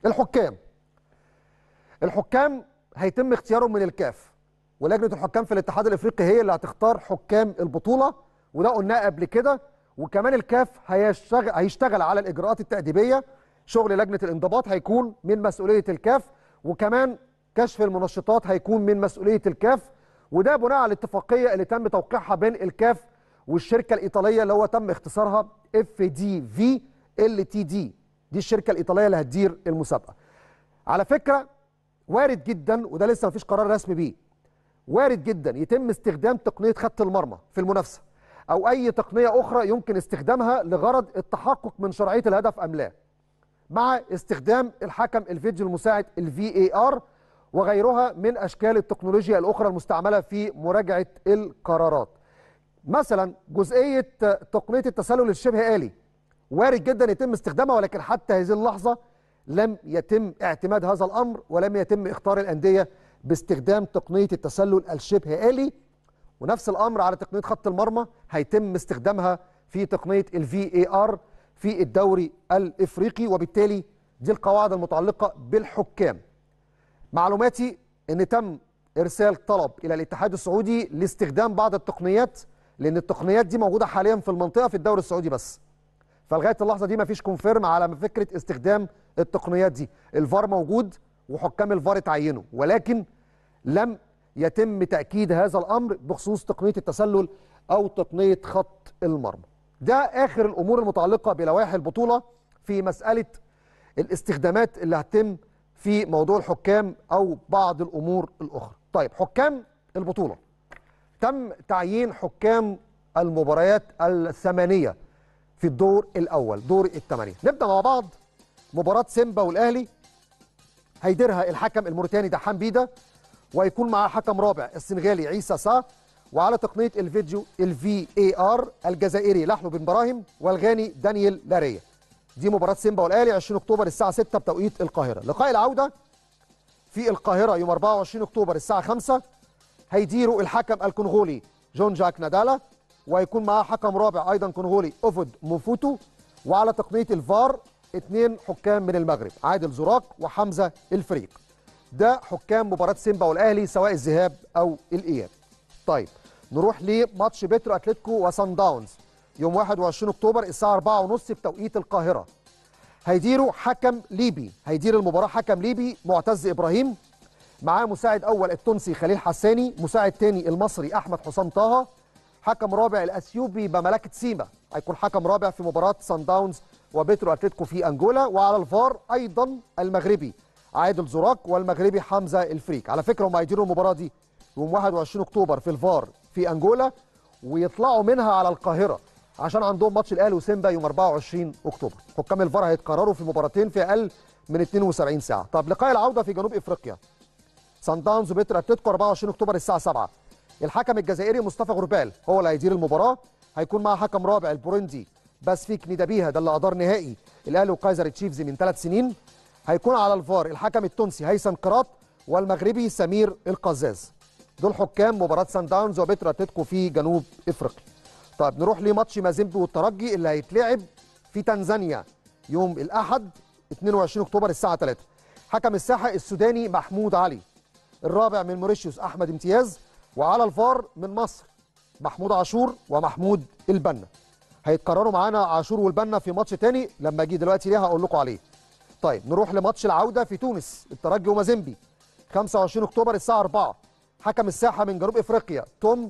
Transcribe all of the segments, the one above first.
الحكام الحكام هيتم اختيارهم من الكاف ولجنه الحكام في الاتحاد الافريقي هي اللي هتختار حكام البطوله وده قلناه قبل كده وكمان الكاف هيشتغل هيشتغل على الاجراءات التاديبيه شغل لجنه الانضباط هيكون من مسؤوليه الكاف وكمان كشف المنشطات هيكون من مسؤوليه الكاف وده بناء على الاتفاقيه اللي تم توقيعها بين الكاف والشركه الايطاليه اللي هو تم اختصارها اف دي في ال تي دي دي الشركه الايطاليه اللي هتدير المسابقه على فكره وارد جدا وده لسه مفيش قرار رسمي بيه وارد جدا يتم استخدام تقنيه خط المرمى في المنافسه او اي تقنيه اخرى يمكن استخدامها لغرض التحقق من شرعيه الهدف ام لا مع استخدام الحكم الفيديو المساعد الفي اي ار وغيرها من اشكال التكنولوجيا الاخرى المستعمله في مراجعه القرارات مثلا جزئيه تقنيه التسلل الشبه آلي وارد جدا يتم استخدامها ولكن حتى هذه اللحظه لم يتم اعتماد هذا الامر ولم يتم اختار الانديه باستخدام تقنيه التسلل الشبه آلي ونفس الامر على تقنيه خط المرمى هيتم استخدامها في تقنيه الفي اي ار في الدوري الافريقي وبالتالي دي القواعد المتعلقه بالحكام معلوماتي ان تم ارسال طلب الى الاتحاد السعودي لاستخدام بعض التقنيات لان التقنيات دي موجوده حاليا في المنطقه في الدوري السعودي بس فلغايه اللحظه دي مفيش كونفيرم على فكره استخدام التقنيات دي الفار موجود وحكام الفار اتعينوا ولكن لم يتم تاكيد هذا الامر بخصوص تقنيه التسلل او تقنيه خط المرمى ده اخر الامور المتعلقه بلوائح البطوله في مساله الاستخدامات اللي هتتم في موضوع الحكام او بعض الامور الاخرى طيب حكام البطوله تم تعيين حكام المباريات الثمانيه في الدور الاول دور الثمانيه نبدا مع بعض مباراه سيمبا والاهلي هيديرها الحكم الموريتاني دحام بيدا ويكون معاه حكم رابع السنغالي عيسى سا وعلى تقنيه الفيديو الفي اي ار الجزائري لحلو بن براهيم والغاني دانيال لاريا دي مباراه سيمبا والاهلي 20 اكتوبر الساعه 6 بتوقيت القاهره لقاء العوده في القاهره يوم 24 اكتوبر الساعه 5 هيديروا الحكم الكونغولي جون جاك نادالا ويكون معاه حكم رابع ايضا كونغولي اوفود موفوتو وعلى تقنيه الفار اثنين حكام من المغرب عادل زراق وحمزه الفريق ده حكام مباراه سيمبا والاهلي سواء الذهاب او الاياب طيب نروح لماتش بيترو اتلتيكو وسان داونز يوم 21 اكتوبر الساعه 4:30 بتوقيت القاهره هيديروا حكم ليبي هيدير المباراه حكم ليبي معتز ابراهيم معاه مساعد اول التونسي خليل حساني مساعد تاني المصري احمد حسام طه حكم رابع الاثيوبي بملكه سيما هيكون حكم رابع في مباراه سان داونز وبيترو اتلتيكو في انجولا وعلى الفار ايضا المغربي عادل زراق والمغربي حمزه الفريك على فكره هم هيديروا المباراه دي يوم 21 اكتوبر في الفار في انجولا ويطلعوا منها على القاهره عشان عندهم ماتش الاهلي وسيمبا يوم 24 اكتوبر حكام الفار هيتقرروا في مباراتين في اقل من 72 ساعه طب لقاء العوده في جنوب افريقيا سان داونز وبيتر اتلتيكو 24 اكتوبر الساعه 7 الحكم الجزائري مصطفى غربال هو اللي هيدير المباراه هيكون معاه حكم رابع البوروندي باسفيك نيدابيها ده اللي ادار نهائي الاهلي وكايزر تشيفز من ثلاث سنين هيكون على الفار الحكم التونسي هيثم قراط والمغربي سمير القزاز دول حكام مباراه سان داونز وبيتر اتلتيكو في جنوب افريقيا طيب نروح لماتش مازيمبي والترجي اللي هيتلعب في تنزانيا يوم الاحد 22 اكتوبر الساعه 3 حكم الساحه السوداني محمود علي الرابع من موريشيوس احمد امتياز وعلى الفار من مصر محمود عاشور ومحمود البنا هيتكرروا معانا عاشور والبنا في ماتش تاني لما اجي دلوقتي ليه هقول لكم عليه طيب نروح لماتش العوده في تونس الترجي ومازيمبي 25 اكتوبر الساعه 4 حكم الساحه من جنوب افريقيا توم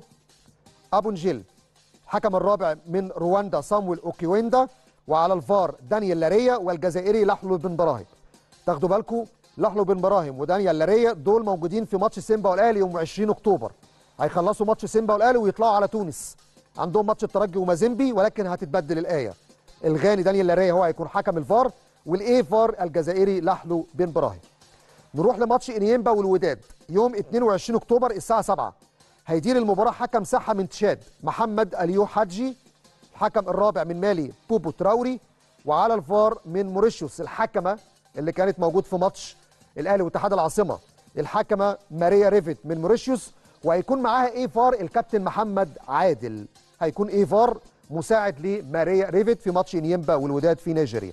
ابو نجيل الحكم الرابع من رواندا صامويل اوكيويندا وعلى الفار دانيال لاريا والجزائري لحلو بن براهيم تاخدوا بالكم لحلو بن براهيم ودانيال لاريا دول موجودين في ماتش سيمبا والاهلي يوم 20 اكتوبر هيخلصوا ماتش سيمبا والاهلي ويطلعوا على تونس عندهم ماتش الترجي ومازيمبي ولكن هتتبدل الايه الغاني دانيال لاريا هو هيكون حكم الفار والاي فار الجزائري لحلو بن براهيم نروح لماتش انيمبا والوداد يوم 22 اكتوبر الساعه 7 هيدير المباراه حكم ساحه من تشاد محمد اليو حاجي الحكم الرابع من مالي بوبو تراوري وعلى الفار من موريشيوس الحكمه اللي كانت موجود في ماتش الاهلي واتحاد العاصمه الحكمه ماريا ريفيت من موريشيوس وهيكون معاها اي فار الكابتن محمد عادل هيكون اي فار مساعد لماريا ريفيت في ماتش انيمبا والوداد في نيجيريا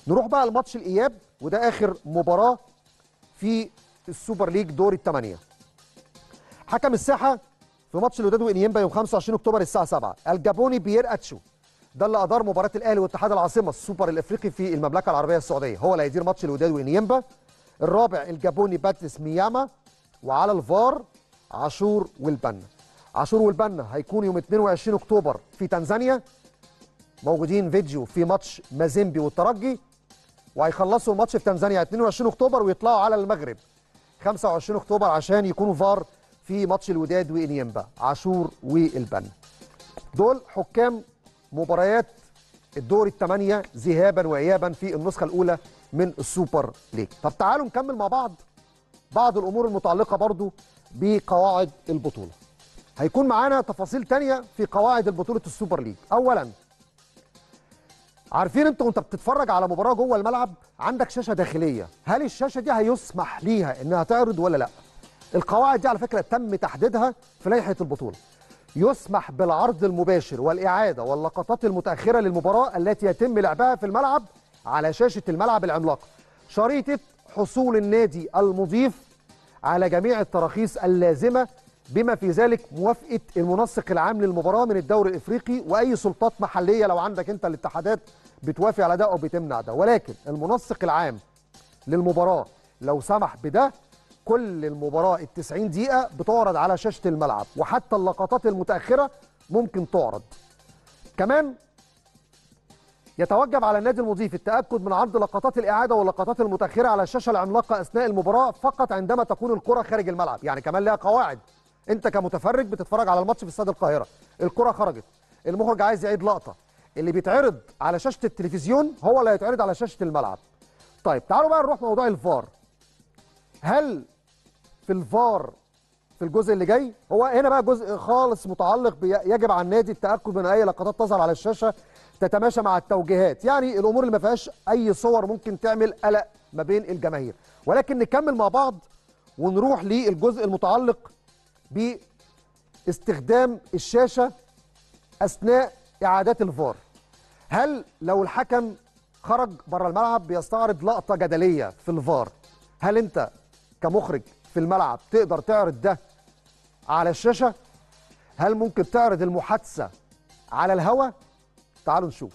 نروح بقى لماتش الاياب وده اخر مباراه في السوبر ليج دور الثمانيه حكم الساحه في ماتش الوداد وانيمبا يوم 25 اكتوبر الساعه 7 الجابوني بيير اتشو ده اللي ادار مباراه الاهلي واتحاد العاصمه السوبر الافريقي في المملكه العربيه السعوديه هو اللي هيدير ماتش الوداد وانيمبا الرابع الجابوني باتريس مياما وعلى الفار عاشور والبنا عاشور والبنا هيكون يوم 22 اكتوبر في تنزانيا موجودين فيديو في ماتش مازيمبي والترجي وهيخلصوا الماتش في تنزانيا 22 اكتوبر ويطلعوا على المغرب 25 اكتوبر عشان يكونوا فار في ماتش الوداد وانيمبا عاشور والبنا دول حكام مباريات الدور الثمانية ذهابا وإيابا في النسخة الأولى من السوبر ليج طب تعالوا نكمل مع بعض بعض الأمور المتعلقة برضو بقواعد البطولة هيكون معانا تفاصيل تانية في قواعد البطولة السوبر ليج أولا عارفين انت وانت بتتفرج على مباراة جوه الملعب عندك شاشة داخلية هل الشاشة دي هيسمح ليها انها تعرض ولا لا القواعد دي على فكرة تم تحديدها في لائحة البطولة يسمح بالعرض المباشر والإعادة واللقطات المتأخرة للمباراة التي يتم لعبها في الملعب على شاشة الملعب العملاقة شريطة حصول النادي المضيف على جميع التراخيص اللازمة بما في ذلك موافقة المنسق العام للمباراة من الدوري الإفريقي وأي سلطات محلية لو عندك أنت الاتحادات بتوافق على ده أو بتمنع ده ولكن المنسق العام للمباراة لو سمح بده كل المباراة ال 90 دقيقة بتعرض على شاشة الملعب وحتى اللقطات المتأخرة ممكن تعرض كمان يتوجب على النادي المضيف التأكد من عرض لقطات الإعادة واللقطات المتأخرة على الشاشة العملاقة أثناء المباراة فقط عندما تكون الكرة خارج الملعب يعني كمان لها قواعد أنت كمتفرج بتتفرج على الماتش في استاد القاهرة الكرة خرجت المخرج عايز يعيد لقطة اللي بيتعرض على شاشة التلفزيون هو اللي هيتعرض على شاشة الملعب طيب تعالوا بقى نروح موضوع الفار هل في الفار في الجزء اللي جاي هو هنا بقى جزء خالص متعلق يجب على النادي التاكد من اي لقطات تظهر على الشاشه تتماشى مع التوجيهات يعني الامور اللي ما فيهاش اي صور ممكن تعمل قلق ما بين الجماهير ولكن نكمل مع بعض ونروح للجزء المتعلق باستخدام الشاشه اثناء اعادات الفار هل لو الحكم خرج بره الملعب بيستعرض لقطه جدليه في الفار هل انت كمخرج في الملعب تقدر تعرض ده على الشاشة هل ممكن تعرض المحادثة على الهواء تعالوا نشوف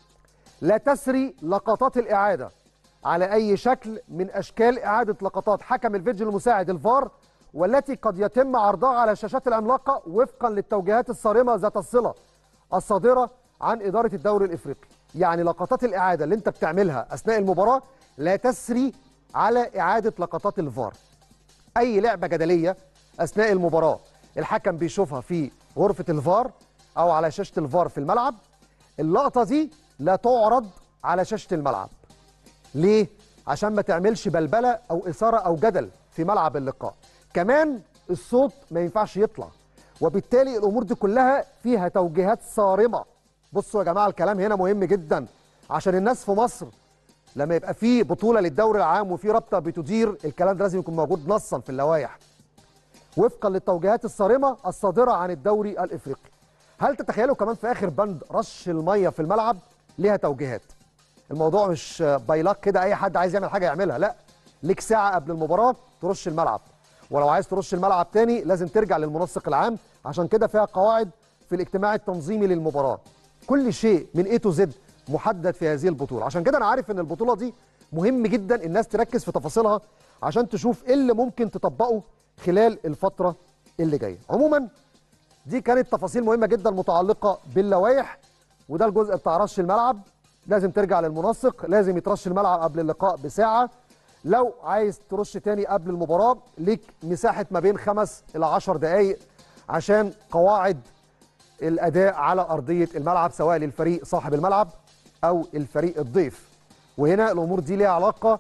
لا تسري لقطات الإعادة على أي شكل من أشكال إعادة لقطات حكم الفيديو المساعد الفار والتي قد يتم عرضها على الشاشات العملاقة وفقا للتوجيهات الصارمة ذات الصلة الصادرة عن إدارة الدوري الإفريقي يعني لقطات الإعادة اللي أنت بتعملها أثناء المباراة لا تسري على إعادة لقطات الفار أي لعبة جدلية أثناء المباراة الحكم بيشوفها في غرفة الفار أو على شاشة الفار في الملعب اللقطة دي لا تعرض على شاشة الملعب ليه؟ عشان ما تعملش بلبلة أو إثارة أو جدل في ملعب اللقاء كمان الصوت ما ينفعش يطلع وبالتالي الأمور دي كلها فيها توجيهات صارمة بصوا يا جماعة الكلام هنا مهم جدا عشان الناس في مصر لما يبقى في بطوله للدوري العام وفي رابطه بتدير الكلام ده لازم يكون موجود نصا في اللوائح وفقا للتوجيهات الصارمه الصادره عن الدوري الافريقي هل تتخيلوا كمان في اخر بند رش الميه في الملعب ليها توجيهات الموضوع مش بايلاك كده اي حد عايز يعمل حاجه يعملها لا ليك ساعه قبل المباراه ترش الملعب ولو عايز ترش الملعب تاني لازم ترجع للمنسق العام عشان كده فيها قواعد في الاجتماع التنظيمي للمباراه كل شيء من اي تو زد محدد في هذه البطوله عشان كده انا عارف ان البطوله دي مهم جدا الناس تركز في تفاصيلها عشان تشوف ايه اللي ممكن تطبقه خلال الفتره اللي جايه عموما دي كانت تفاصيل مهمه جدا متعلقه باللوائح وده الجزء بتاع رش الملعب لازم ترجع للمنسق لازم يترش الملعب قبل اللقاء بساعه لو عايز ترش تاني قبل المباراه ليك مساحه ما بين خمس الى عشر دقائق عشان قواعد الاداء على ارضيه الملعب سواء للفريق صاحب الملعب او الفريق الضيف وهنا الامور دي ليها علاقه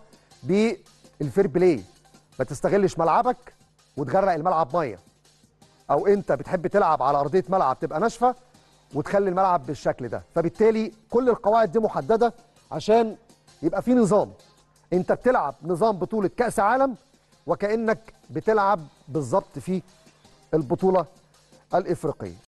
بالفير بلاي ما تستغلش ملعبك وتغرق الملعب ميه او انت بتحب تلعب على ارضيه ملعب تبقى ناشفه وتخلي الملعب بالشكل ده فبالتالي كل القواعد دي محدده عشان يبقى في نظام انت بتلعب نظام بطوله كاس عالم وكانك بتلعب بالظبط في البطوله الافريقيه